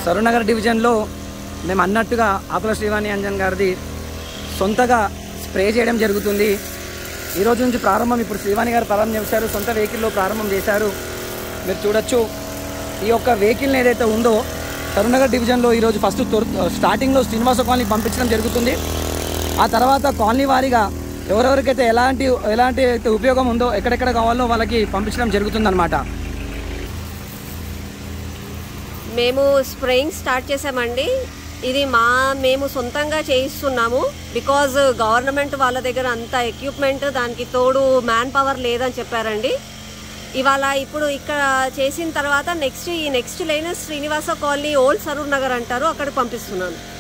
సరూనగర్ డివిజన్లో మేము అన్నట్టుగా ఆకుల శ్రీవాణి అంజన్ గారిది సొంతగా స్ప్రే చేయడం జరుగుతుంది ఈ రోజు నుంచి ప్రారంభం ఇప్పుడు శ్రీవాణి గారు ప్రారంభం చేశారు సొంత వెహికల్లో ప్రారంభం చేశారు మీరు చూడొచ్చు ఈ యొక్క వెహికల్ని ఏదైతే ఉందో కరుణగర్ డివిజన్లో ఈరోజు ఫస్ట్ తొర్ స్టార్టింగ్లో శ్రీనివాస కాలనీ పంపించడం జరుగుతుంది ఆ తర్వాత కాలనీ వారీగా ఎవరెవరికైతే ఎలాంటి ఎలాంటి అయితే ఉపయోగం ఉందో ఎక్కడెక్కడ కావాలో వాళ్ళకి పంపించడం జరుగుతుందన్నమాట మేము స్ప్రేయింగ్ స్టార్ట్ చేసామండి ఇది మా మేము సొంతంగా చేయిస్తున్నాము బికాజ్ గవర్నమెంట్ వాళ్ళ దగ్గర అంత ఎక్విప్మెంట్ దానికి తోడు మ్యాన్ పవర్ లేదని చెప్పారండి ఇవాళ ఇప్పుడు ఇక్కడ చేసిన తర్వాత నెక్స్ట్ ఈ next line Srinivasa colony old Saroornagar అంటారు అక్కడికి పంపిస్తున్నాను